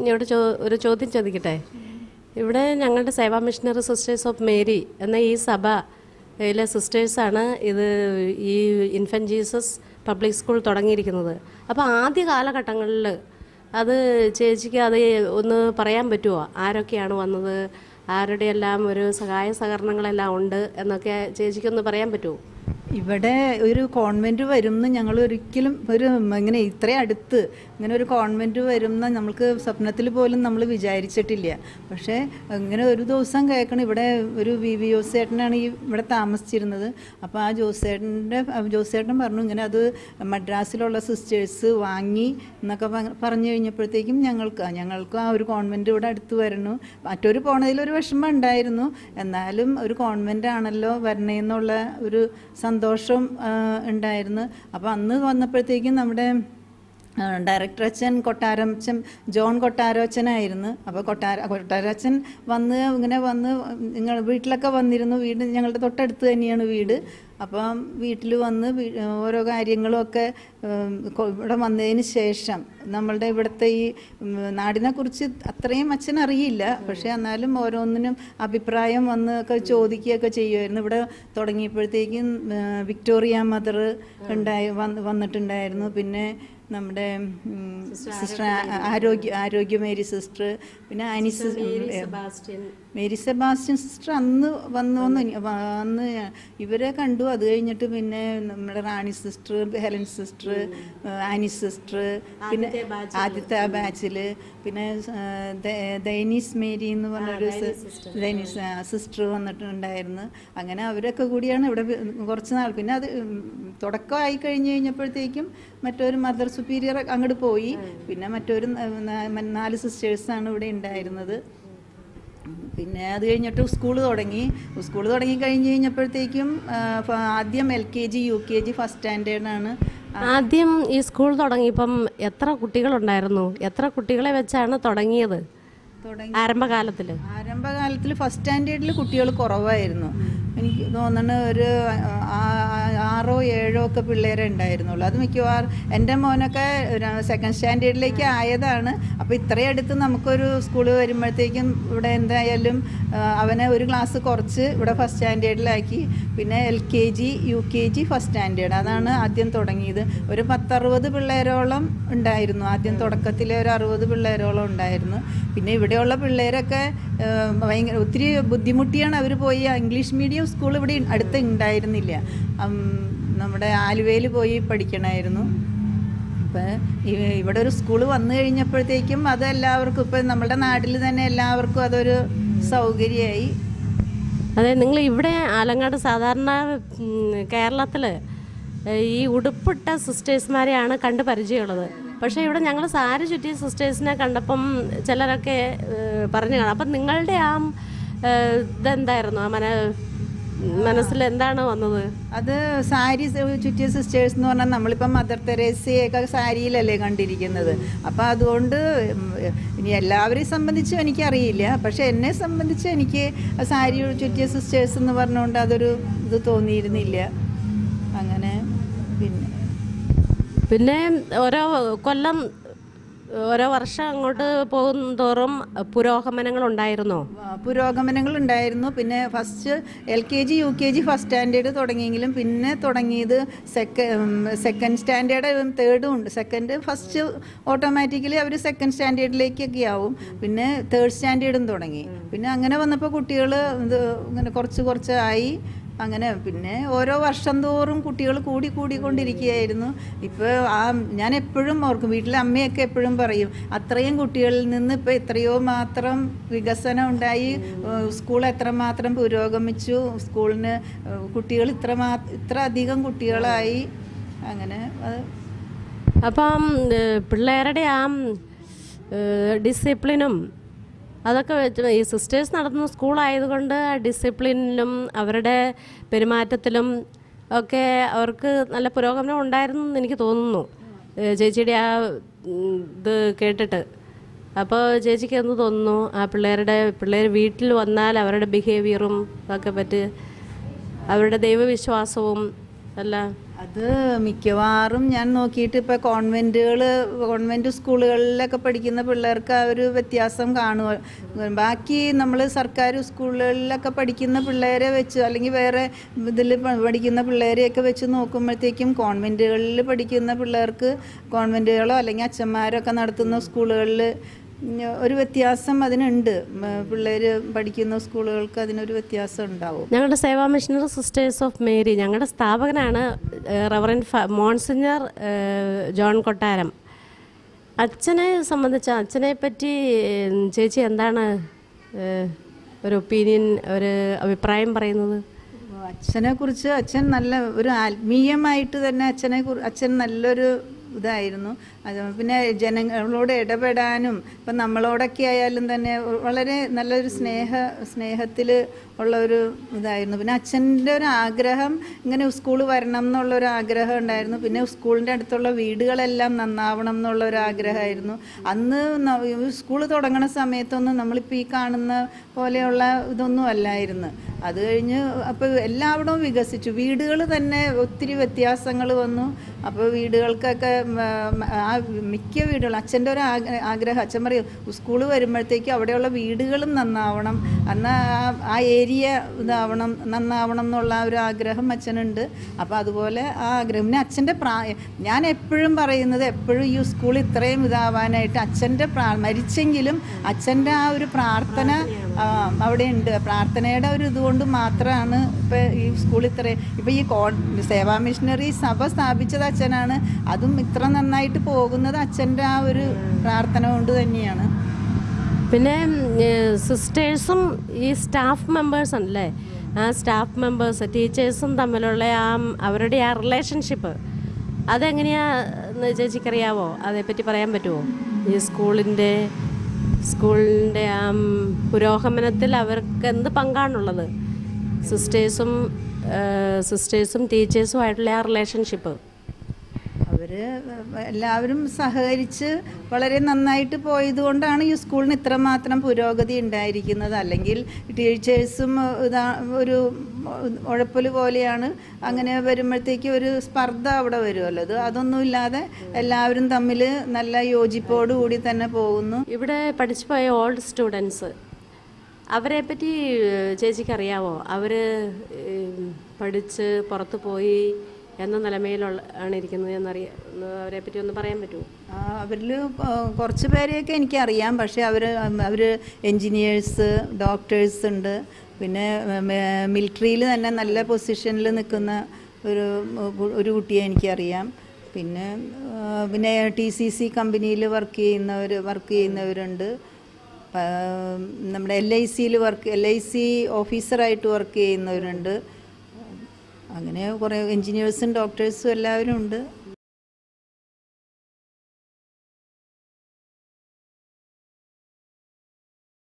ഇവിടെ ചോ ഒരു ചോദ്യം ചോദിക്കട്ടെ ഇവിടെ ഞങ്ങളുടെ Seva missionary sisters of Mary എന്ന ഈ സഭ യിലെ സിസ്റ്റേഴ്സാണ് ഇത് ഈ ഇൻഫൻ ജീസസ് പബ്ലിക് സ്കൂൾ തുടങ്ങിയിരിക്കുന്നത് അപ്പോൾ ആദ്യ കാലഘട്ടങ്ങളിൽ അത് ചേച്ചിക്ക് അത് ഒന്ന് പറയാൻ പറ്റുമോ ആരൊക്കെയാണ് വന്നത് ആരുടെയെല്ലാം ഒരു സഹായ സഹകരണങ്ങളെല്ലാം ഉണ്ട് എന്നൊക്കെ ചേച്ചിക്കൊന്ന് പറയാൻ പറ്റുമോ ഇവിടെ ഒരു കോൺവെൻറ്റ് വരും എന്ന് ഞങ്ങൾ ഒരിക്കലും ഒരു ഇങ്ങനെ ഇത്രയും അടുത്ത് ഇങ്ങനെ ഒരു കോൺവെൻറ്റ് വരും എന്ന് നമ്മൾക്ക് സ്വപ്നത്തിൽ പോലും നമ്മൾ വിചാരിച്ചിട്ടില്ല പക്ഷേ ഇങ്ങനെ ഒരു ദിവസം കേൾക്കണം ഇവിടെ ഒരു വി വി ജോസേട്ടനാണ് ഈ ഇവിടെ താമസിച്ചിരുന്നത് അപ്പോൾ ആ ജോസേട്ടൻ്റെ ജോസേട്ടൻ പറഞ്ഞു ഇങ്ങനെ അത് മദ്രാസിലുള്ള സിസ്റ്റേഴ്സ് വാങ്ങി എന്നൊക്കെ പ- പറഞ്ഞു കഴിഞ്ഞപ്പോഴത്തേക്കും ഞങ്ങൾക്ക് ഞങ്ങൾക്ക് ആ ഒരു കോൺവെൻറ്റ് ഇവിടെ അടുത്ത് വരണം മറ്റൊരു പോണതിലൊരു വിഷമം ഉണ്ടായിരുന്നു എന്നാലും ഒരു കോൺവെൻ്റ് ആണല്ലോ വരണേന്നുള്ള ഒരു സന്തോഷം ആ, ഉണ്ടായിരുന്നു അപ്പോൾ അന്ന് വന്നപ്പോഴത്തേക്കും നമ്മുടെ ആ, ഡയറക്ടർ അച്ഛൻ കൊട്ടാരച്ചൻ ജോൺ കൊട്ടാരച്ചനായിരുന്നു അപ്പോൾ കൊട്ടാര കൊട്ടാരച്ചൻ വന്ന് ഇങ്ങനെ വന്ന് നിങ്ങൾ വീട്ടിലൊക്കെ വന്നിരുന്നു വീട് ഞങ്ങളുടെ തൊട്ടടുത്ത് തന്നെയാണ് വീട് അപ്പം വീട്ടിൽ വന്ന് വീ- ഓരോ കാര്യങ്ങളും ഒക്കെ ഉം, കൊ- ഇവിടെ വന്നതിന് ശേഷം നമ്മളുടെ ഇവിടുത്തെ ഈ ഉം, നാടിനെക്കുറിച്ച് അത്രയും അച്ഛൻ അറിയില്ല പക്ഷേ എന്നാലും ഓരോന്നിനും അഭിപ്രായം വന്ന് ഒക്കെ ചോദിക്കുകയൊക്കെ ചെയ്യുമായിരുന്നു ഇവിടെ തുടങ്ങിയപ്പോഴത്തേക്കും ഉം, വിക്ടോറിയ മദർ ഉണ്ടായി വന്ന് വന്നിട്ടുണ്ടായിരുന്നു പിന്നെ നമ്മുടെ ഉം, സിസ്റ്റർ ആ- ആരോഗ്യ ആരോഗ്യമേരി സിസ്റ്റർ പിന്നെ ആനി സിസ്- സെബാസ്റ്റ്യൻ മേരി സെബാസ്റ്റ്യൻ സിസ്റ്റർ അന്ന് വന്നു വന്ന് ഇ- വ- അന്ന് ഇവരെ കണ്ടു അത് കഴിഞ്ഞിട്ട് പിന്നെ നമ്മുടെ Rani sister Helen sister Annie sister പിന്നെ ആദ്യത്തെ ആ ബാച്ചിൽ പിന്നെ ആ, ദ- ദൈനീസ് മേരി എന്ന് പറഞ്ഞൊരു സി- ദൈനീസ് ആ, സിസ്റ്റർ വന്നിട്ടുണ്ടായിരുന്നു അങ്ങനെ അവരൊക്കെ കൂടിയാണ് ഇവിടെ വി- കുറച്ച് നാൾ പിന്നെ അത് ഉം, തുടക്കമായി കഴിഞ്ഞ് കഴിഞ്ഞപ്പോഴത്തേക്കും മറ്റൊരു മദർ സുപ്പീരിയർ അങ്ങോട്ട് പോയി പിന്നെ മറ്റൊരു ന- ന- നാല് സിസ്റ്റേഴ്സാണ് ഇവിടെ ഉണ്ടായിരുന്നത് പിന്നെ അത് കഴിഞ്ഞിട്ട് സ്കൂൾ തുടങ്ങി സ്കൂൾ തുടങ്ങി കഴിഞ്ഞ് കഴിഞ്ഞപ്പോഴത്തേക്കും ആ, ഫ- ആദ്യം L K G U K G first സ്റ്റാൻഡേർഡാണ് ആദ്യം ഈ സ്കൂൾ തുടങ്ങിയപ്പം എത്ര കുട്ടികളുണ്ടായിരുന്നു എത്ര കുട്ടികളെ വെച്ചാണ് തുടങ്ങിയത് തുടങ്ങി ആരംഭകാലത്തിൽ ആരംഭകാലത്തിൽ ഫസ്റ്റ് സ്റ്റാൻഡേർഡിൽ കുട്ടികൾ കുറവായിരുന്നു എനിക്ക് തോന്നുന്നു ഒരു ആ- ആ- ആറോ ഏഴോ ഒക്കെ പിള്ളേരെ ഉണ്ടായിരുന്നുള്ളൂ അത് മിക്കവാറും എൻ്റെ മോനൊക്കെ സെക്കൻഡ് സ്റ്റാൻഡേർഡിലേക്ക് ആയതാണ് അപ്പോൾ ഇത്രയും അടുത്ത് നമുക്കൊരു സ്കൂൾ വരുമ്പോഴത്തേക്കും ഇവിടെ എന്തായാലും ആ, അവനെ ഒരു ക്ലാസ് കുറച്ച് ഇവിടെ ഫസ്റ്റ് സ്റ്റാൻഡേർഡിലാക്കി പിന്നെ L K G U K G first standard അതാണ് ആദ്യം തുടങ്ങിയത് ഒരു പത്തറുപത് പിള്ളേരോളം ഉണ്ടായിരുന്നു ആദ്യം തുടക്കത്തിൽ ഒരു അറുപത് പിള്ളേരോളം ഉണ്ടായിരുന്നു പിന്നെ ഇവിടെയുള്ള പിള്ളേരൊക്കെ ആ, ഭയങ്കര ഒത്തിരി ബുദ്ധിമുട്ടിയാണ് അവർ പോയി ആ ഇംഗ്ലീഷ് മീഡിയം സ്കൂൾ ഇവിടെ അടുത്ത് ഉണ്ടായിരുന്നില്ല ഉം, നമ്മുടെ ആലുവയിൽ പോയി പഠിക്കണമായിരുന്നു ഇപ്പം ഇവിടെ ഒരു സ്കൂൾ വന്നു കഴിഞ്ഞപ്പോഴത്തേക്കും അത് എല്ലാവർക്കും ഇപ്പം നമ്മുടെ നാട്ടിൽ തന്നെ എല്ലാവർക്കും അതൊരു സൗകര്യമായി അതെ നിങ്ങൾ ഇവിടെ ആലങ്ങാട് സാധാരണ കേരളത്തിൽ ഈ ഉടുപ്പിട്ട സിസ്റ്റേഴ്സ്മാരെയാണ് കണ്ട് പരിചയമുള്ളത് പക്ഷേ ഇവിടെ ഞങ്ങൾ സാരി ചുറ്റിയ സിസ്റ്റേഴ്സിനെ കണ്ടപ്പം ചിലരൊക്കെ ഏഹ്, പറഞ്ഞു കാണാം അപ്പം നിങ്ങളുടെ ആ ഏഹ്, ഇതെന്തായിരുന്നു ആ മന മനസ്സിൽ എന്താണ് വന്നത് അത് സാരി സ- ചുറ്റിയ സിസ്റ്റേഴ്സ് എന്ന് പറഞ്ഞാൽ നമ്മളിപ്പം മദർ തെരേസയൊക്കെ സാരിയിലല്ലേ കണ്ടിരിക്കുന്നത് അപ്പോൾ അതുകൊണ്ട് ഉം, ഇനി എല്ലാവരെയും സംബന്ധിച്ചും എനിക്കറിയില്ല പക്ഷേ എന്നെ സംബന്ധിച്ച് എനിക്ക് ആ സാരി ചുറ്റിയ സിസ്റ്റേഴ്സ് എന്ന് പറഞ്ഞുകൊണ്ട് അതൊരു ഇത് തോന്നിയിരുന്നില്ല അങ്ങനെ പിന്നെ പിന്നെ ഓരോ കൊല്ലം ഓരോ വർഷം അങ്ങോട്ട് പോകും തോറും പുരോഗമനങ്ങൾ ഉണ്ടായിരുന്നോ ആ, പുരോഗമനങ്ങൾ ഉണ്ടായിരുന്നു പിന്നെ first L K G U K G first standard തുടങ്ങിയെങ്കിലും പിന്നെ തുടങ്ങിയത് സെക്ക സെക്കൻഡ് സ്റ്റാൻഡേർഡ് തേർഡും ഉണ്ട് സെക്കൻഡ് ഫസ്റ്റ് ഓട്ടോമാറ്റിക്കലി അവർ സെക്കൻഡ് സ്റ്റാൻഡേർഡിലേക്കൊക്കെ ആവും പിന്നെ തേർഡ് സ്റ്റാൻഡേർഡും തുടങ്ങി പിന്നെ അങ്ങനെ വന്നപ്പോൾ കുട്ടികൾ ഇത് ഇങ്ങനെ കുറച്ച് കുറച്ച് ആയി അങ്ങനെ പിന്നെ ഓരോ വർഷം തോറും കുട്ടികൾ കൂടി കൂടിക്കൊണ്ടിരിക്കുകയായിരുന്നു ഇപ്പോൾ ആ ഞാൻ എപ്പോഴും ഓർക്കും വീട്ടിലെ അമ്മയൊക്കെ എപ്പോഴും പറയും അത്രയും കുട്ടികളിൽ നിന്ന് ഇപ്പോൾ എത്രയോ മാത്രം വികസനം ഉണ്ടായി ഏഹ് സ്കൂൾ എത്രമാത്രം പുരോഗമിച്ചു സ്കൂളിന് ഏഹ് കുട്ടികൾ ഇത്ര മാ ഇത്ര അധികം കുട്ടികളായി അങ്ങനെ അത് അപ്പം ഏഹ്, പിള്ളേരുടെ ആ ഏഹ്, ഡിസിപ്ലിനും അതൊക്കെ വെച്ച് ഈ സിസ്റ്റേഴ്സ് നടത്തുന്ന സ്കൂളായതുകൊണ്ട് ആ ഡിസിപ്ലിനിലും അവരുടെ പെരുമാറ്റത്തിലും ഒക്കെ അവർക്ക് നല്ല പുരോഗമനം ഉണ്ടായിരുന്നു എന്ന് എനിക്ക് തോന്നുന്നു ഏഹ്, ചേച്ചിയുടെ ആ ഉം, ഇത് കേട്ടിട്ട് അപ്പോൾ ചേച്ചിക്ക് എന്ത് തോന്നുന്നു ആ പിള്ളേരുടെ പിള്ളേർ വീട്ടിൽ വന്നാൽ അവരുടെ ബിഹേവിയറും ഒക്കെ പറ്റി അവരുടെ ദൈവവിശ്വാസവും എല്ലാം അത് മിക്കവാറും ഞാൻ നോക്കിയിട്ട് ഇപ്പോൾ കോൺവെൻറ്റുകൾ കോൺവെൻറ്റ് സ്കൂളുകളിലൊക്കെ പഠിക്കുന്ന പിള്ളേർക്ക് ആ ഒരു വ്യത്യാസം കാണുക ബാക്കി നമ്മൾ സർക്കാർ സ്കൂളുകളിലൊക്കെ പഠിക്കുന്ന പിള്ളേരെ വെച്ച് അല്ലെങ്കിൽ വേറെ ഇതിൽ പഠിക്കുന്ന പിള്ളേരെയൊക്കെ വെച്ച് നോക്കുമ്പോഴത്തേക്കും കോൺവെൻറ്റുകളിൽ പഠിക്കുന്ന പിള്ളേർക്ക് കോൺവെൻറ്റുകളോ അല്ലെങ്കിൽ അച്ഛന്മാരൊക്കെ നടത്തുന്ന സ്കൂളുകളിൽ ഒരു വ്യത്യാസം അതിനുണ്ട് പിള്ളേർ പഠിക്കുന്ന സ്കൂളുകൾക്ക് അതിനൊരു വ്യത്യാസം ഉണ്ടാവും ഞങ്ങളുടെ Seva missionary sisters of Mary ഞങ്ങളുടെ സ്ഥാപകനാണ് റവറൻ മോൺസിഞ്ഞർ ജോൺ കൊട്ടാരം അച്ഛനെ സംബന്ധിച്ച് അച്ഛനെ പറ്റി ഏഹ്, ചേച്ചി എന്താണ് ഏഹ്, ഒരു ഒപ്പീനിയൻ ഒരു അഭിപ്രായം പറയുന്നത് അച്ഛനെ കുറിച്ച് അച്ഛൻ നല്ല ഒരു ആത്മീയമായിട്ട് തന്നെ അച്ഛനെ കുറി അച്ഛൻ നല്ലൊരു ഇതായിരുന്നു അത് പിന്നെ ജനങ്ങളോട് ഇടപെടാനും ഇപ്പം നമ്മളോടൊക്കെ ആയാലും തന്നെ വളരെ നല്ലൊരു സ്നേഹ സ്നേഹത്തിൽ ഉള്ള ഒരു ഇതായിരുന്നു പിന്നെ അച്ഛൻ്റെ ഒരു ആഗ്രഹം ഇങ്ങനെ സ്കൂൾ വരണം എന്നുള്ള ഒരു ആഗ്രഹം ഉണ്ടായിരുന്നു പിന്നെ സ്കൂളിൻ്റെ അടുത്തുള്ള വീടുകളെല്ലാം നന്നാവണം എന്നുള്ള ഒരു ആഗ്രഹമായിരുന്നു അന്ന് സ്കൂൾ തുടങ്ങണ സമയത്തൊന്നും നമ്മളിപ്പോൾ ഈ കാണുന്ന പോലെയുള്ള ഇതൊന്നും അല്ലായിരുന്നു അത് കഴിഞ്ഞ് അപ്പോൾ എല്ലായിടവും വികസിച്ചു വീടുകൾ തന്നെ ഒത്തിരി വ്യത്യാസങ്ങൾ വന്നു അപ്പോൾ വീടുകൾക്കൊക്കെ ഉം, ആ മിക്ക വീടുകൾ അച്ഛൻ്റെ ഒരു ആഗ്ര- ആഗ്രഹം അച്ഛൻ പറയും സ്കൂൾ വരുമ്പോഴത്തേക്ക് അവിടെയുള്ള വീടുകളും നന്നാവണം എന്നാൽ ആ- ആ ഏരിയ ഇതാവണം നന്നാവണം എന്നുള്ള ആ ഒരു ആഗ്രഹം അച്ഛനുണ്ട് അപ്പോൾ അതുപോലെ ആ ആഗ്രഹം പിന്നെ അച്ഛൻ്റെ പ്രായം ഞാൻ എപ്പോഴും പറയുന്നത് എപ്പോഴും ഈ സ്കൂൾ ഇത്രയും ഇതാവാനായിട്ട് അച്ഛൻ്റെ പ്രാ മരിച്ചെങ്കിലും അച്ഛൻ്റെ ആ ഒരു പ്രാർത്ഥന ആ, അവിടെ ഉണ്ട് പ്രാർത്ഥനയുടെ ഒരു ഇതുകൊണ്ട് മാത്രമാണ് ഇപ്പോൾ ഈ സ്കൂൾ ഇത്രയും ഇപ്പോൾ ഈ കോ സേവാ മിഷണറി സഭ സ്ഥാപിച്ചത് അച്ഛനാണ് അതും ഇത്ര നന്നായിട്ട് പോകുന്നത് അച്ഛൻ്റെ ആ ഒരു പ്രാർത്ഥന കൊണ്ട് തന്നെയാണ് പിന്നെ സിസ്റ്റേഴ്സും ഈ സ്റ്റാഫ് മെമ്പേഴ്സ് ഉണ്ടല്ലേ ആ സ്റ്റാഫ് മെമ്പേഴ്സ് ടീച്ചേഴ്സും തമ്മിലുള്ള ആ അവരുടെ ആ റിലേഷൻഷിപ്പ് അതെങ്ങനെയാന്ന് ചേച്ചിക്കറിയാവോ അതേപ്പറ്റി പറയാൻ പറ്റുമോ ഈ സ്കൂളിൻ്റെ സ്കൂളിൻ്റെ ആ പുരോഗമനത്തിൽ അവർക്ക് എന്ത് പങ്കാണുള്ളത് സിസ്റ്റേഴ്സും സിസ്റ്റേഴ്സും ടീച്ചേഴ്സും ആയിട്ടുള്ള ആ റിലേഷൻഷിപ്പ് അവർ എല്ലാവരും സഹകരിച്ച് വളരെ നന്നായിട്ട് പോയതുകൊണ്ടാണ് ഈ സ്കൂളിന് ഇത്രമാത്രം പുരോഗതി ഉണ്ടായിരിക്കുന്നത് അല്ലെങ്കിൽ ടീച്ചേഴ്സും ഇതാ ഒരു ഉഴപ്പൽ പോലെയാണ് അങ്ങനെ വരുമ്പോഴത്തേക്ക് ഒരു സ്പർദ്ധ അവിടെ വരുമല്ലോ അത് അതൊന്നുമില്ലാതെ എല്ലാവരും തമ്മിൽ നല്ല യോജിപ്പോടു കൂടി തന്നെ പോകുന്നു ഇവിടെ പഠിച്ചു പോയ ഓൾഡ് സ്റ്റുഡൻസ് അവരെ പറ്റി ചേച്ചിക്ക് അറിയാവോ അവർ പഠിച്ച് പുറത്ത് പോയി എന്ന നിലമയിലുള്ള ആണ് ഇരിക്കുന്നത് എന്നറിയ അവരെ പറ്റി ഒന്ന് പറയാൻ പറ്റുമോ അവരിൽ കുറച്ച് പേരെയൊക്കെ എനിക്കറിയാം പക്ഷേ അവർ അവർ എൻജിനീയേഴ്സ് ഡോക്ടേഴ്സ് ഉണ്ട് പിന്നെ മിലിറ്ററിയിൽ തന്നെ നല്ല പൊസിഷനിൽ നിൽക്കുന്ന ഒരു ഒരു കുട്ടിയെ എനിക്കറിയാം പിന്നെ ആ, പിന്നെ ടി സി സി കമ്പനിയിൽ വർക്ക് ചെയ്യുന്നവർ വർക്ക് ചെയ്യുന്നവരുണ്ട് ആ, നമ്മുടെ എൽ ഐ സിയിൽ വർക്ക് എൽ ഐ സി ഓഫീസറായിട്ട് വർക്ക് ചെയ്യുന്നവരുണ്ട് അങ്ങനെ കുറേ എൻജിനീയേഴ്സും ഡോക്ടേഴ്സും എല്ലാവരും ഉണ്ട്